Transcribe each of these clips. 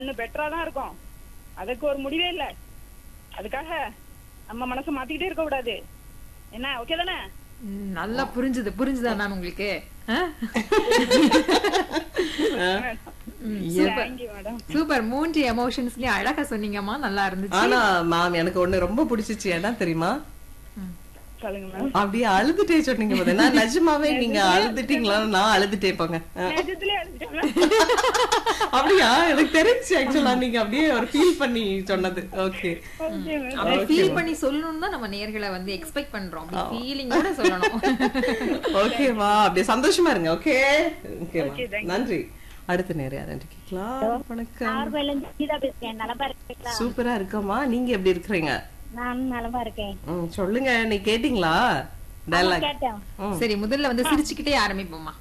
இன்னும் பெட்டரா தான் இருக்கும் அதுக்கு ஒரு முடிவே இல்ல அதுக்காக நம்ம மனசை மாத்திக்கிட்டே இருக்க கூடாது என்ன ஓகே தானே ம், நல்லா புரிஞ்சுது புரிஞ்சுதா மேம் உங்களுக்கு ஆ? ம், சூப்பர் தேங்க்யூ மேடம் சூப்பர் மூன்று எமோஷன்ஸ்லயும் அழகா சொன்னீங்கம்மா நல்லா இருந்துச்சு ஆனா மேம் எனக்கு ஒண்ணு ரொம்ப பிடிச்சிச்சு ஏன்னா தெரியுமா சொல்லுங்க மேம் அப்படியே அழுதுட்டே சொன்னீங்க போது நான் நிஜமாவே நீங்க அழுதுட்டீங்களா நான் அழுதுட்டே போங்க நிஜத்திலே அழுதுட்டேன் ma'am. அப்படியா எனக்கு தெரிஞ்சு ஆக்சுவலா நீங்க அப்படியே ஒரு ஃபீல் பண்ணி சொன்னது ஓகே Okay, ma'am. அப்படி ஃபீல் பண்ணி சொல்லணும்னு தான் நம்ம நேர்களை வந்து எக்ஸ்பெக்ட் பண்றோம் ஃபீலிங்கோட சொல்லணும் ஓகேவா அப்படியே சந்தோஷமா இருங்க ஓகே ஓகேவா Okay, thank you. நன்றி அடுத்த நேரம் யாரும் கேட்கலாம் வணக்கம் நார்வேலேருந்து கீதா பேசுறேன் நலமா இருக்கீங்களா சூப்பரா இருக்கமா நீங்க எப்படி இருக்கிறீங்க நான் நலமா இருக்கேன் ம், சொல்லுங்க நீ கேட்டீங்களா டைலாக் கேட்டேன் சரி முதல்ல வந்து சிரிச்சுக்கிட்டே ஆரம்பிப்போம்மா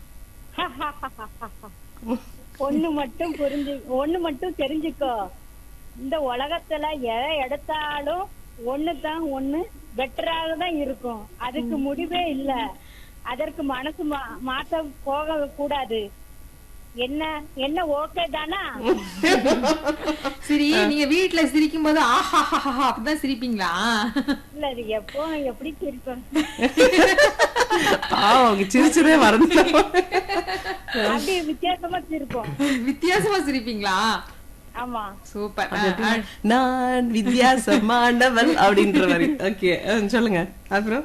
ஒண்ணு மட்டும் புரிஞ்சு ஒண்ணு மட்டும் தெரிஞ்சுக்கோ இந்த உலகத்துல எதை எடுத்தாலும் ஒண்ணுதான் ஒண்ணு பெட்டராக தான் இருக்கும் அதுக்கு முடிவே இல்ல அதற்கு மனசு மா- மாத்த போக கூடாது என்ன என்ன ஓகே தானா சரி நீங்க வீட்ல சிரிக்கும் போது ஆஹா அப்படிதான் சிரிப்பீங்களா இல்ல இது எப்போ எப்படி சிரிப்பேன் ஆ அவங்க சிரிச்சதே மறந்து அப்படி வித்தியாசமா சிரிப்போம் வித்தியாசமா சிரிப்பீங்களா ஆமா சூப்பர் நான் வித்தியாசமானவள் அப்படின்ற மாதிரி ஓகே சொல்லுங்க அப்புறம்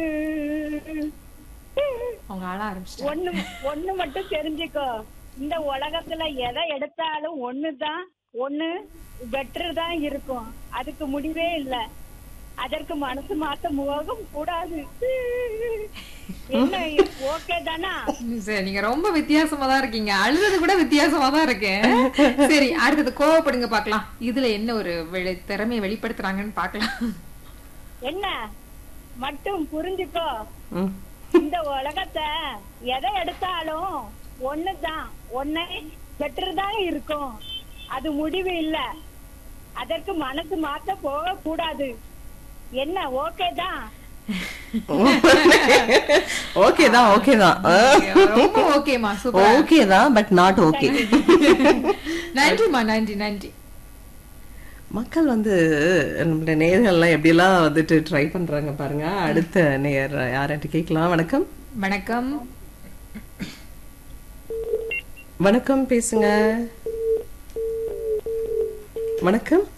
அவங்க ஆள ஆரம்பிச்சிட்டாங்க ஒண்ணு ஒண்ணு மட்டும் தெரிஞ்சுக்கோ இந்த உலகத்துல எதை எடுத்தாலும் ஒண்ணுதான் ஒண்ணு பெட்டர் தான் இருக்கும் அதுக்கு முடிவே இல்ல அதற்கு மனசு மாத்த முகம் கூடாது என்ன ஓகே தானா சரி நீங்க ரொம்ப வித்தியாசமா தான் இருக்கீங்க அழுறது கூட வித்தியாசமா தான் இருக்கு சரி அடுத்தது கோவப்படுங்க பார்க்கலாம் இதுல என்ன ஒரு வெளி- திறமையை வெளிப்படுத்துறாங்கன்னு பார்க்கலாம் என்ன மட்டும் புரிஞ்சுக்கோ ம். இந்த உலகத்தை எதை எடுத்தாலும் ஒண்ணுதான் ஒன்னே பெட்டர் தான் இருக்கும் அது முடிவு இல்ல அதற்கு மனசு மாத்த போக கூடாது என்ன ஓகே தான் ஓகே தான் ஓகே தான் ரொம்ப ஓகேமா சூப்பர் ஓகே தான் பட் நாட் ஓகே நன்றிமா நன்றி நன்றி மக்கள் வந்து நம்மளுடைய நேயர்கள்லாம் எப்படிலாம் வந்துட்டு ட்ரை பண்றாங்க பாருங்க அடுத்த நேயர் யார்கிட்ட கேட்கலாம் வணக்கம் வணக்கம் வணக்கம் பேசுங்க வணக்கம்